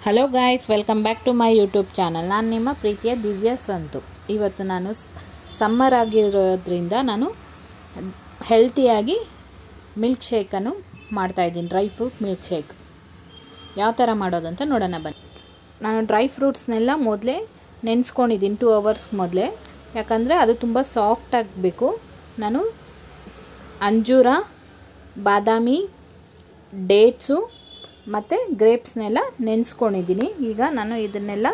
hello guys welcome back to my YouTube channel ನಾನು ನಿಮ್ಮ ಪ್ರೀತಿಯ ದಿವ್ಯ ಸಂತು ಇವತ್ತು ನಾನು ಸಮ್ಮರ್ ಆಗಿರೋದ್ರಿಂದ ನಾನು ಹೆಲ್ತಿಯಾಗಿ ಮಿಲ್ಕ್ ಶೇಕನ್ನು ಮಾಡ್ತಾಯಿದ್ದೀನಿ ಡ್ರೈ ಫ್ರೂಟ್ ಮಿಲ್ಕ್ ಶೇಕ್ ಯಾವ ಥರ ಮಾಡೋದಂತ ನೋಡೋಣ ಬನ್ನಿ ನಾನು ಡ್ರೈ ಫ್ರೂಟ್ಸ್ನೆಲ್ಲ ಮೊದಲೇ ನೆನೆಸ್ಕೊಂಡಿದ್ದೀನಿ ಟೂ ಅವರ್ಸ್ ಮೊದಲೇ ಯಾಕಂದರೆ ಅದು ತುಂಬ ಸಾಫ್ಟ್ ಆಗಬೇಕು ನಾನು ಅಂಜೂರ ಬಾದಾಮಿ ಡೇಟ್ಸು ಮತ್ತು ಗ್ರೇಪ್ಸ್ನೆಲ್ಲ ನೆನೆಸ್ಕೊಂಡಿದ್ದೀನಿ ಈಗ ನಾನು ಇದನ್ನೆಲ್ಲ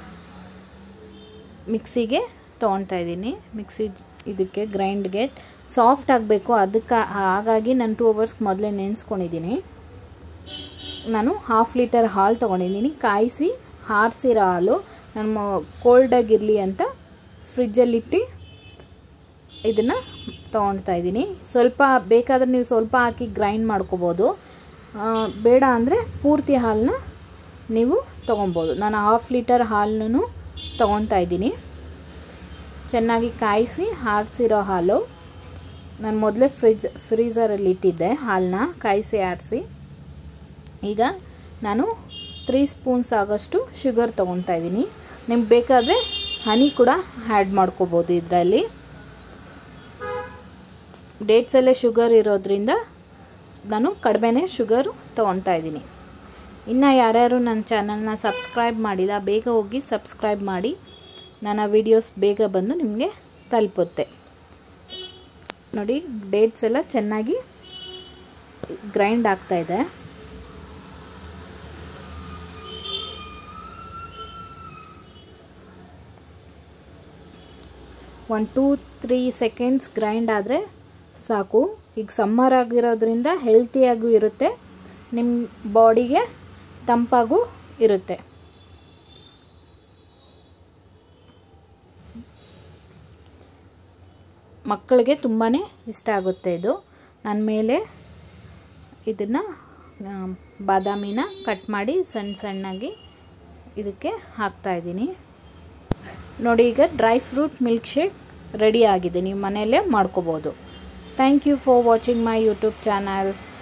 ಮಿಕ್ಸಿಗೆ ತೊಗೊಳ್ತಾ ಇದ್ದೀನಿ ಮಿಕ್ಸಿ ಇದಕ್ಕೆ ಗ್ರೈಂಡ್ಗೆ ಸಾಫ್ಟ್ ಆಗಬೇಕು ಅದಕ್ಕೆ ಹಾಗಾಗಿ ನಾನು ಟೂ ಅವರ್ಸ್ ಮೊದಲೇ ನೆನೆಸ್ಕೊಂಡಿದ್ದೀನಿ ನಾನು ಹಾಫ್ ಲೀಟರ್ ಹಾಲು ತೊಗೊಂಡಿದ್ದೀನಿ ಕಾಯಿಸಿ ಹಾರಿಸಿರೋ ಹಾಲು ನಾನು ಕೋಲ್ಡಾಗಿರಲಿ ಅಂತ ಫ್ರಿಜ್ಜಲ್ಲಿಟ್ಟು ಇದನ್ನು ತೊಗೊಳ್ತಾ ಇದ್ದೀನಿ ಸ್ವಲ್ಪ ಬೇಕಾದರೆ ನೀವು ಸ್ವಲ್ಪ ಹಾಕಿ ಗ್ರೈಂಡ್ ಮಾಡ್ಕೋಬೋದು ಬೇಡ ಅಂದರೆ ಪೂರ್ತಿ ಹಾಲನ್ನ ನೀವು ತೊಗೊಬೋದು ನಾನು ಹಾಫ್ ಲೀಟರ್ ಹಾಲನ್ನು ತೊಗೊತಾ ಇದ್ದೀನಿ ಚೆನ್ನಾಗಿ ಕಾಯಿಸಿ ಆರಿಸಿರೋ ಹಾಲು ನಾನು ಮೊದಲೇ ಫ್ರಿಜ್ ಫ್ರೀಝರಲ್ಲಿ ಇಟ್ಟಿದ್ದೆ ಹಾಲನ್ನ ಕಾಯಿಸಿ ಆರಿಸಿ ಈಗ ನಾನು ತ್ರೀ ಸ್ಪೂನ್ಸ್ ಆಗೋಷ್ಟು ಶುಗರ್ ತೊಗೊತಾ ಇದ್ದೀನಿ ನಿಮ್ಗೆ ಬೇಕಾದರೆ ಹನಿ ಕೂಡ ಆ್ಯಡ್ ಮಾಡ್ಕೋಬೋದು ಇದರಲ್ಲಿ ಡೇಟ್ಸಲ್ಲೇ ಶುಗರ್ ಇರೋದ್ರಿಂದ ನಾನು ಕಡಿಮೆನೇ ಶುಗರು ತೊಗೊತಾ ಇದ್ದೀನಿ ಇನ್ನು ಯಾರ್ಯಾರು ನನ್ನ ಚಾನಲ್ನ ಸಬ್ಸ್ಕ್ರೈಬ್ ಮಾಡಿಲ್ಲ ಬೇಗ ಹೋಗಿ ಸಬ್ಸ್ಕ್ರೈಬ್ ಮಾಡಿ ನನ್ನ ವಿಡಿಯೋಸ್ ಬೇಗ ಬಂದು ನಿಮಗೆ ತಲುಪುತ್ತೆ ನೋಡಿ ಡೇಟ್ಸ್ ಎಲ್ಲ ಚೆನ್ನಾಗಿ ಗ್ರೈಂಡ್ ಆಗ್ತಾ ಇದೆ one two three seconds grind ಆದರೆ ಸಾಕು ಈಗ ಸಮ್ಮರ್ ಆಗಿರೋದ್ರಿಂದ ಹೆಲ್ತಿಯಾಗೂ ಇರುತ್ತೆ ನಿಮ್ಮ ಬಾಡಿಗೆ ತಂಪಾಗೂ ಇರುತ್ತೆ ಮಕ್ಕಳಿಗೆ ತುಂಬಾ ಇಷ್ಟ ಆಗುತ್ತೆ ಇದು ನನ್ನ ಮೇಲೆ ಇದನ್ನು ಬಾದಾಮಿನ ಕಟ್ ಮಾಡಿ ಸಣ್ಣ ಸಣ್ಣಾಗಿ ಇದಕ್ಕೆ ಹಾಕ್ತಾಯಿದ್ದೀನಿ ನೋಡಿ ಈಗ dry fruit milkshake ready ಆಗಿದೆ ನೀವು ಮನೆಯಲ್ಲೇ ಮಾಡ್ಕೋಬೋದು thank you for watching my YouTube channel